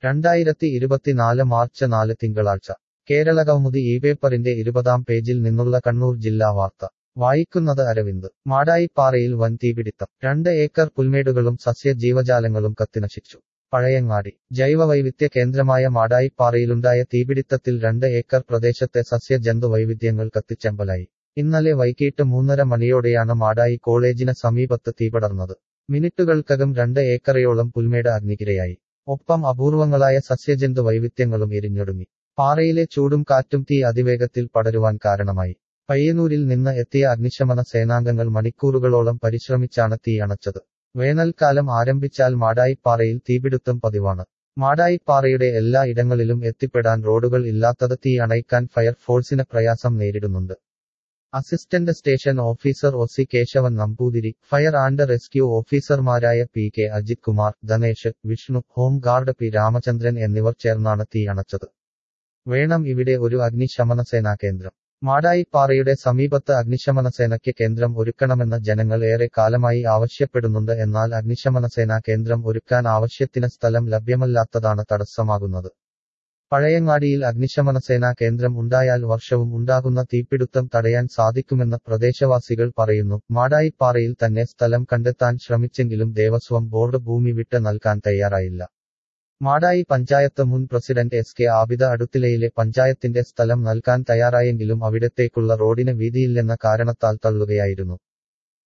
രണ്ടായിരത്തി ഇരുപത്തിനാല് മാർച്ച് നാല് തിങ്കളാഴ്ച കേരള കൗമുദി ഈ പേപ്പറിന്റെ ഇരുപതാം പേജിൽ നിന്നുള്ള കണ്ണൂർ ജില്ലാ വാർത്ത വായിക്കുന്നത് അരവിന്ദ് മാടായിപ്പാറയിൽ വൻ തീപിടിത്തം രണ്ട് ഏക്കർ പുൽമേടുകളും സസ്യജീവജാലങ്ങളും കത്തിനശിച്ചു പഴയങ്ങാടി ജൈവവൈവിധ്യ കേന്ദ്രമായ മാടായിപ്പാറയിലുണ്ടായ തീപിടിത്തത്തിൽ രണ്ട് ഏക്കർ പ്രദേശത്തെ സസ്യജന്തു വൈവിധ്യങ്ങൾ കത്തിച്ചമ്പലായി ഇന്നലെ വൈകിട്ട് മൂന്നര മണിയോടെയാണ് മാടായി കോളേജിന് സമീപത്ത് തീപടർന്നത് മിനിറ്റുകൾക്കകം രണ്ട് ഏക്കറയോളം പുൽമേട് അഗ്നിക്കിരയായി ഒപ്പം അപൂർവങ്ങളായ സസ്യജന്തു വൈവിധ്യങ്ങളും എരിഞ്ഞൊടുങ്ങി പാറയിലെ ചൂടും കാറ്റും തീ അതിവേഗത്തിൽ പടരുവാൻ കാരണമായി പയ്യന്നൂരിൽ നിന്ന് എത്തിയ അഗ്നിശമന സേനാംഗങ്ങൾ മണിക്കൂറുകളോളം പരിശ്രമിച്ചാണ് തീ അണച്ചത് വേനൽക്കാലം ആരംഭിച്ചാൽ മാടായിപ്പാറയിൽ തീപിടുത്തം പതിവാണ് മാടായിപ്പാറയുടെ എല്ലാ ഇടങ്ങളിലും എത്തിപ്പെടാൻ റോഡുകൾ ഇല്ലാത്തത് തീ അണയ്ക്കാൻ ഫയർഫോഴ്സിന് പ്രയാസം നേരിടുന്നുണ്ട് assistant station officer O C Keshavan Namboothiri fire and rescue ഓഫീസർമാരായ P K Ajith Kumar Dhanesh Vishnu home guard P Ramachandran എന്നിവർ ചേർന്നാണ് തീ അണച്ചത് വേണം ഇവിടെ ഒരു അഗ്നിശമന സേനാ കേന്ദ്രം മാടായിപ്പാറയുടെ സമീപത്ത് അഗ്നിശമന സേനയ്ക്ക് കേന്ദ്രം ഒരുക്കണമെന്ന് ജനങ്ങൾ ഏറെ കാലമായി ആവശ്യപ്പെടുന്നുണ്ട് എന്നാൽ അഗ്നിശമന സേനാ കേന്ദ്രം ഒരുക്കാൻ ആവശ്യത്തിന് സ്ഥലം ലഭ്യമല്ലാത്തതാണ് തടസ്സമാകുന്നത് പഴയങ്ങാടിയിൽ അഗ്നിശമന സേനാ കേന്ദ്രം ഉണ്ടായാൽ വർഷവും ഉണ്ടാകുന്ന തീപിടുത്തം തടയാൻ സാധിക്കുമെന്ന് പ്രദേശവാസികൾ പറയുന്നു മാടായിപ്പാറയിൽ തന്നെ സ്ഥലം കണ്ടെത്താൻ ശ്രമിച്ചെങ്കിലും ദേവസ്വം ബോർഡ് ഭൂമി വിട്ട് നൽകാൻ തയ്യാറായില്ല മാടായി പഞ്ചായത്ത് മുൻ പ്രസിഡന്റ് എസ് കെ ആബിദ അടുത്തിലയിലെ പഞ്ചായത്തിന്റെ സ്ഥലം നൽകാൻ തയ്യാറായെങ്കിലും അവിടത്തേക്കുള്ള റോഡിന് വീതിയില്ലെന്ന കാരണത്താൽ തള്ളുകയായിരുന്നു